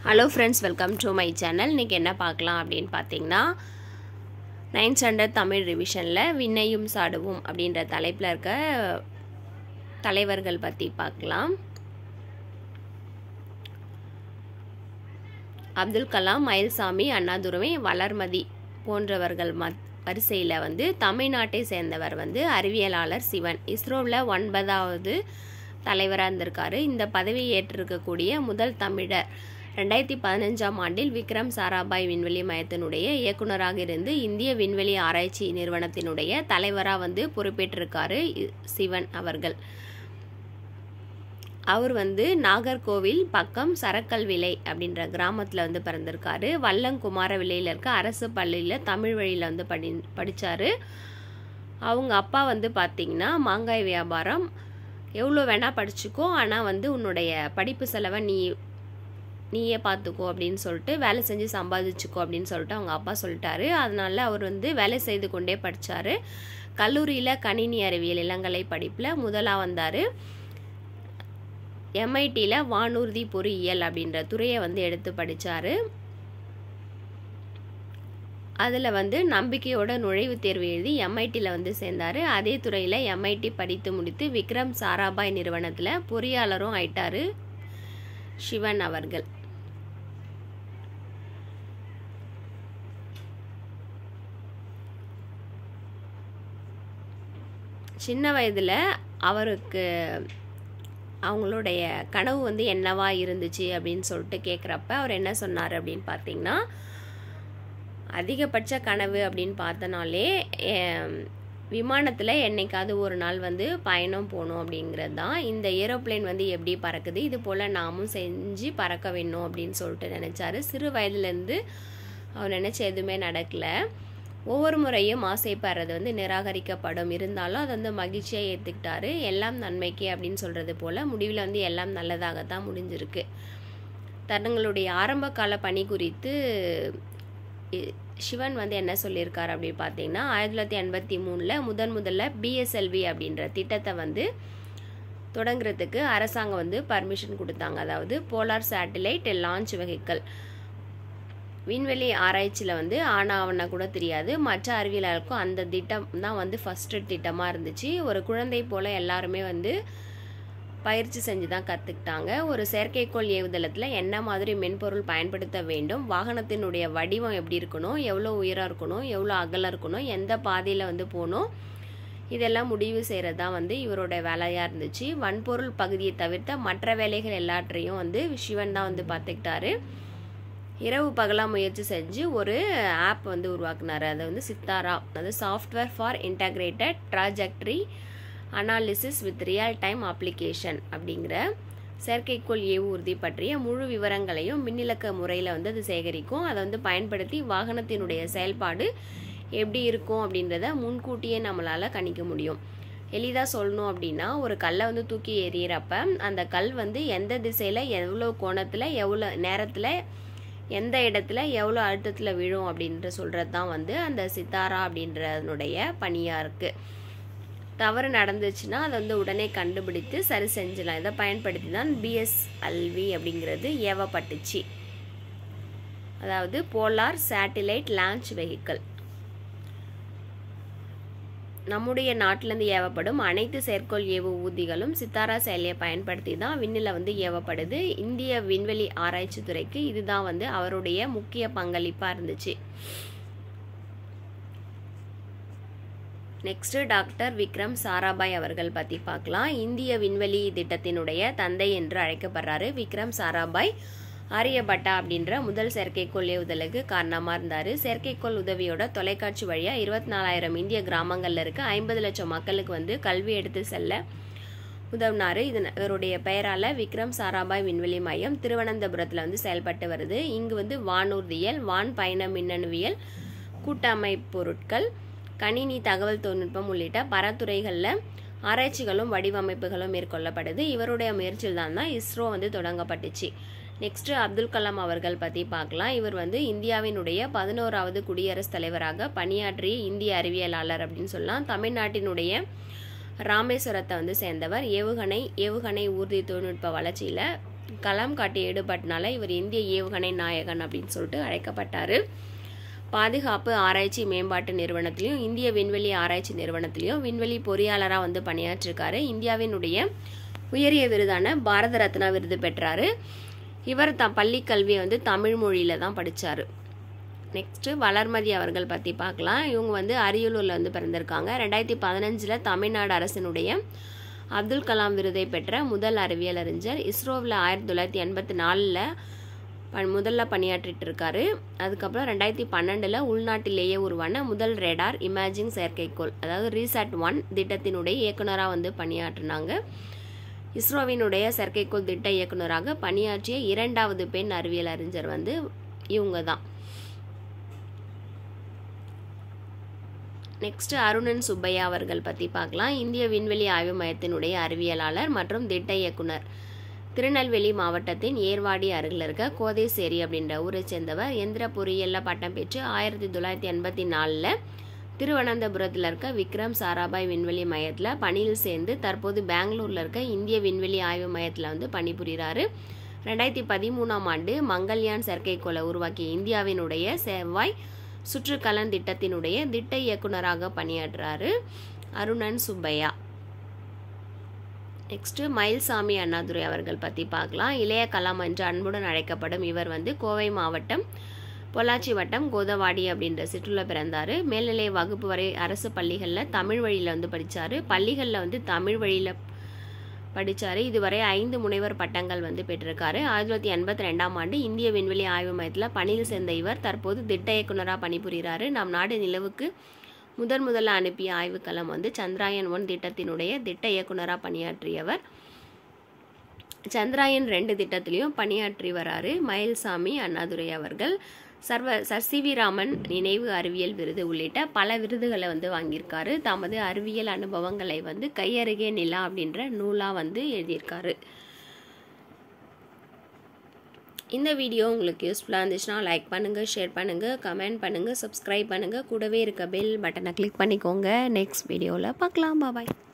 hello friends welcome to my channel இன்றைக்கி என்ன பார்க்கலாம் அப்படின்னு பார்த்தீங்கன்னா நைன்த் ஸ்டாண்டர்ட் தமிழ் ரிவிஷனில் விண்ணையும் சாடுவோம் அப்படின்ற தலைப்பில் இருக்க தலைவர்கள் பற்றி பார்க்கலாம் அப்துல் கலாம் மயில்சாமி அண்ணாதுரை வளர்மதி போன்றவர்கள் மத் வரிசையில் வந்து தமிழ்நாட்டை சேர்ந்தவர் வந்து அறிவியலாளர் சிவன் இஸ்ரோவில் ஒன்பதாவது தலைவராக இருந்திருக்காரு இந்த பதவி ஏற்றிருக்கக்கூடிய முதல் தமிழர் ரெண்டாயிரத்தி பதினஞ்சாம் ஆண்டில் விக்ரம் சாராபாய் விண்வெளி மையத்தினுடைய இயக்குனராக இருந்து இந்திய விண்வெளி ஆராய்ச்சி நிறுவனத்தினுடைய தலைவராக வந்து பொறுப்பேற்றிருக்காரு சிவன் அவர்கள் அவர் வந்து நாகர்கோவில் பக்கம் சரக்கல் விலை அப்படின்ற கிராமத்தில் வந்து பிறந்திருக்காரு வல்லங்குமார விலையில் இருக்க அரசு பள்ளியில் தமிழ் வழியில் வந்து படி படித்தார் அவங்க அப்பா வந்து பார்த்திங்கன்னா மாங்காய் வியாபாரம் எவ்வளோ வேணால் படிச்சுக்கோ ஆனால் வந்து உன்னுடைய படிப்பு செலவை நீ நீயே பார்த்துக்கோ அப்படின்னு சொல்லிட்டு வேலை செஞ்சு சம்பாதிச்சுக்கோ அப்படின்னு சொல்லிட்டு அவங்க அப்பா சொல்லிட்டாரு அதனால அவர் வந்து வேலை செய்து கொண்டே படித்தார் கல்லூரியில் கணினி அறிவியல் இளங்கலை படிப்பில் முதலாக வந்தார் எம்ஐடியில் வானூர்தி பொறியியல் அப்படின்ற துறையை வந்து எடுத்து படித்தார் அதில் வந்து நம்பிக்கையோட நுழைவுத் தேர்வு எழுதி எம்ஐடியில் வந்து சேர்ந்தார் அதே துறையில் எம்ஐடி படித்து முடித்து விக்ரம் சாராபாய் நிறுவனத்தில் பொறியாளரும் ஆயிட்டார் சிவன் அவர்கள் சின்ன வயதில் அவருக்கு அவங்களுடைய கனவு வந்து என்னவா இருந்துச்சு அப்படின்னு சொல்லிட்டு கேட்குறப்ப அவர் என்ன சொன்னார் அப்படின்னு பார்த்தீங்கன்னா அதிகபட்ச கனவு அப்படின்னு பார்த்தனாலே விமானத்தில் என்னைக்காவது ஒரு நாள் வந்து பயணம் போகணும் அப்படிங்கிறது தான் இந்த ஏரோப்ளேன் வந்து எப்படி பறக்குது இது போல் நாமும் செஞ்சு பறக்க வேணும் அப்படின்னு சொல்லிட்டு நினச்சாரு சிறு வயதுலேருந்து அவர் நினச்ச எதுவுமே நடக்கலை ஒவ்வொரு முறையும் ஆசைப்படுறது வந்து நிராகரிக்கப்படும் இருந்தாலும் அதை வந்து மகிழ்ச்சியாக ஏற்றுக்கிட்டாரு எல்லாம் நன்மைக்கு அப்படின்னு சொல்கிறது போல் முடிவில் வந்து எல்லாம் நல்லதாகத்தான் முடிஞ்சிருக்கு தன்னுங்களுடைய ஆரம்ப கால பணி குறித்து சிவன் வந்து என்ன சொல்லியிருக்காரு அப்படின்னு பார்த்தீங்கன்னா ஆயிரத்தி தொள்ளாயிரத்தி எண்பத்தி மூணில் முதன் முதல்ல பிஎஸ்எல்வி அப்படின்ற திட்டத்தை வந்து தொடங்குறதுக்கு அரசாங்கம் வந்து பர்மிஷன் கொடுத்தாங்க அதாவது போலார் சேட்டிலைட் லான்ச் வெஹிக்கல் விண்வெளி ஆராய்ச்சியில் வந்து ஆனால் அவனை கூட தெரியாது மற்ற அறிவியலாளருக்கும் அந்த திட்டம் தான் வந்து ஃபஸ்ட்டு திட்டமாக இருந்துச்சு ஒரு குழந்தை போல் எல்லாருமே வந்து பயிற்சி செஞ்சு தான் கற்றுக்கிட்டாங்க ஒரு செயற்கைக்கோள் ஏவுதளத்தில் என்ன மாதிரி மென்பொருள் பயன்படுத்த வேண்டும் வாகனத்தினுடைய வடிவம் எப்படி இருக்கணும் எவ்வளோ உயரம் இருக்கணும் எவ்வளோ அகலம் இருக்கணும் எந்த பாதையில் வந்து போகணும் இதெல்லாம் முடிவு செய்கிறது தான் வந்து இவரோட வேலையாக இருந்துச்சு வன்பொருள் பகுதியை தவிர்த்த மற்ற வேலைகள் எல்லாற்றையும் வந்து சிவன் தான் வந்து பார்த்துக்கிட்டாரு இரவு பகலாக முயற்சி செஞ்சு ஒரு ஆப் வந்து உருவாக்குனார் அதை வந்து சித்தாரா அது software for integrated trajectory analysis with real time application அப்படிங்கிற செயற்கைக்கோள் ஏவு உறுதி பற்றிய முழு விவரங்களையும் மின்னிலக்க முறையில் வந்து அது சேகரிக்கும் அதை வந்து பயன்படுத்தி வாகனத்தினுடைய செயல்பாடு எப்படி இருக்கும் அப்படின்றத முன்கூட்டியே நம்மளால் கணிக்க முடியும் எளிதாக சொல்லணும் அப்படின்னா ஒரு கல்லை வந்து தூக்கி எறிகிறப்ப அந்த கல் வந்து எந்த திசையில் எவ்வளோ கோணத்தில் எவ்வளோ நேரத்தில் எந்த இடத்துல எவ்வளோ அழுத்தத்தில் விழும் அப்படின்ற சொல்கிறது தான் வந்து அந்த சித்தாரா அப்படின்றதனுடைய பணியாக இருக்குது தவறு நடந்துச்சுன்னா அதை வந்து உடனே கண்டுபிடித்து சரி செஞ்சலாம் இதை பயன்படுத்தி தான் பிஎஸ்எல்வி அப்படிங்கிறது ஏவப்பட்டுச்சு அதாவது போலார் சேட்டிலைட் லான்ச் வெஹிக்கிள் நம்முடைய நாட்டிலேருந்து ஏவப்படும் அனைத்து செயற்கோள் ஏவு ஊர்திகளும் சித்தாரா செயலியை பயன்படுத்தி தான் விண்ணில் வந்து ஏவப்படுது இந்திய விண்வெளி ஆராய்ச்சி துறைக்கு இதுதான் வந்து அவருடைய முக்கிய பங்களிப்பாக இருந்துச்சு நெக்ஸ்ட் டாக்டர் விக்ரம் சாராபாய் அவர்கள் பற்றி பார்க்கலாம் இந்திய விண்வெளி திட்டத்தினுடைய தந்தை என்று அழைக்கப்படுறாரு விக்ரம் சாராபாய் ஆரியபட்டா அப்படின்ற முதல் செயற்கைக்கோள் ஏவுதலுக்கு காரணமாக இருந்தார் செயற்கைக்கோள் உதவியோட தொலைக்காட்சி வழியாக இருபத்தி நாலாயிரம் இந்திய கிராமங்களில் இருக்க ஐம்பது லட்சம் மக்களுக்கு வந்து கல்வி எடுத்து செல்ல உதவினார் இது இவருடைய பெயரால் விக்ரம் சாராபாய் விண்வெளி மையம் திருவனந்தபுரத்தில் வந்து செயல்பட்டு வருது இங்கு வந்து வானூர்தியல் வான் பயண மின்னணுவியல் கூட்டமைப்பு பொருட்கள் கணினி தகவல் தொழில்நுட்பம் உள்ளிட்ட பரத்துறைகளில் ஆராய்ச்சிகளும் வடிவமைப்புகளும் மேற்கொள்ளப்படுது இவருடைய முயற்சியில் தான் தான் இஸ்ரோ வந்து தொடங்கப்பட்டுச்சு நெக்ஸ்ட் அப்துல் கலாம் அவர்கள் பற்றி பார்க்கலாம் இவர் வந்து இந்தியாவினுடைய பதினோராவது குடியரசுத் தலைவராக பணியாற்றிய இந்திய அறிவியலாளர் அப்படின்னு சொல்லலாம் தமிழ்நாட்டினுடைய ராமேஸ்வரத்தை வந்து சேர்ந்தவர் ஏவுகணை ஏவுகணை ஊர்தி தொழில்நுட்ப வளர்ச்சியில் கலாம் காட்டி ஈடுபட்டனால இவர் இந்திய ஏவுகணை நாயகன் அப்படின்னு சொல்லிட்டு அழைக்கப்பட்டார் பாதுகாப்பு ஆராய்ச்சி மேம்பாட்டு நிறுவனத்திலையும் இந்திய விண்வெளி ஆராய்ச்சி நிறுவனத்திலையும் விண்வெளி பொறியாளராக வந்து பணியாற்றிருக்காரு இந்தியாவினுடைய உயரிய விருதான பாரத ரத்னா விருது பெற்றார் இவர் த பள்ளி கல்வியை வந்து தமிழ் மொழியில் தான் படித்தார் நெக்ஸ்ட்டு வளர்மதி அவர்கள் பற்றி பார்க்கலாம் இவங்க வந்து அரியலூரில் வந்து பிறந்திருக்காங்க ரெண்டாயிரத்தி பதினஞ்சில் தமிழ்நாடு அரசினுடைய அப்துல் கலாம் விருதை பெற்ற முதல் அறிவியல் அறிஞர் இஸ்ரோவில் ஆயிரத்தி தொள்ளாயிரத்தி எண்பத்தி நாலில் ப முதல்ல பணியாற்றிட்டு இருக்காரு அதுக்கப்புறம் ரெண்டாயிரத்தி பன்னெண்டில் உள்நாட்டிலேயே உருவான முதல் ரேடார் இமேஜிங் செயற்கைக்கோள் அதாவது ரீசாட் ஒன் திட்டத்தினுடைய இயக்குனராக வந்து பணியாற்றினாங்க இஸ்ரோவினுடைய செயற்கைக்கோள் திட்ட இயக்குனராக பணியாற்றிய இரண்டாவது பெண் அறிவியல் அறிஞர் வந்து இவங்க தான் நெக்ஸ்ட் அருணன் சுப்பையா அவர்கள் பற்றி பார்க்கலாம் இந்திய விண்வெளி ஆய்வு மையத்தினுடைய அறிவியலாளர் மற்றும் திட்ட இயக்குனர் திருநெல்வேலி மாவட்டத்தின் ஏர்வாடி அருகில் இருக்க கோதைசேரி அப்படின்ற ஊரை சேர்ந்தவர் எந்திர பொறியியலில் பட்டம் பெற்று ஆயிரத்தி தொள்ளாயிரத்தி எண்பத்தி நாலில் திருவனந்தபுரத்தில் இருக்க விக்ரம் சாராபாய் விண்வெளி மையத்தில் பணியில் சேர்ந்து தற்போது பெங்களூரில் இருக்க இந்திய விண்வெளி ஆய்வு மையத்தில் வந்து பணிபுரிகிறாரு ரெண்டாயிரத்தி பதிமூணாம் ஆண்டு மங்கள்யான் செயற்கைக்கோளை உருவாக்கிய இந்தியாவினுடைய செவ்வாய் சுற்றுக்கலன் திட்டத்தினுடைய திட்ட இயக்குனராக பணியாற்றுறாரு அருணன் சுப்பையா நெக்ஸ்ட்டு மயில்சாமி அண்ணாதுரை அவர்கள் பற்றி பார்க்கலாம் இளைய கலாம் என்று அன்புடன் அழைக்கப்படும் இவர் வந்து கோவை மாவட்டம் பொள்ளாச்சி வட்டம் கோதவாடி அப்படின்ற சிற்றுல பிறந்தார் மேல்நிலை வகுப்பு வரை அரசு பள்ளிகளில் தமிழ் வழியில் வந்து படித்தார் பள்ளிகளில் வந்து தமிழ் வழியில் படித்தார் இதுவரை ஐந்து முனைவர் பட்டங்கள் வந்து பெற்றிருக்காரு ஆயிரத்தி தொள்ளாயிரத்தி எண்பத்தி ரெண்டாம் ஆண்டு இந்திய விண்வெளி ஆய்வு மையத்தில் பணியில் சேர்ந்த இவர் தற்போது திட்ட இயக்குனராக பணிபுரிகிறாரு நம் நாடு நிலவுக்கு முதன் முதல்ல அனுப்பிய ஆய்வுக்களம் வந்து சந்திராயன் ஒன் திட்டத்தினுடைய திட்ட இயக்குனராக பணியாற்றியவர் சந்திராயன் ரெண்டு திட்டத்திலையும் பணியாற்றி வராரு மயில்சாமி அண்ணாதுரை அவர்கள் சர்வ சர் சி வி ராமன் நினைவு அறிவியல் விருது உள்ளிட்ட பல விருதுகளை வந்து வாங்கியிருக்காரு தமது அறிவியல் அனுபவங்களை வந்து கையருகே நிலா அப்படின்ற நூலாக வந்து எழுதியிருக்காரு இந்த வீடியோ உங்களுக்கு யூஸ்ஃபுல்லாக இருந்துச்சுன்னா லைக் பண்ணுங்கள் ஷேர் பண்ணுங்கள் கமெண்ட் பண்ணுங்கள் சப்ஸ்கிரைப் பண்ணுங்கள் கூடவே இருக்க பெல் பட்டனை கிளிக் பண்ணிக்கோங்க நெக்ஸ்ட் வீடியோவில் பார்க்கலாம் பாய்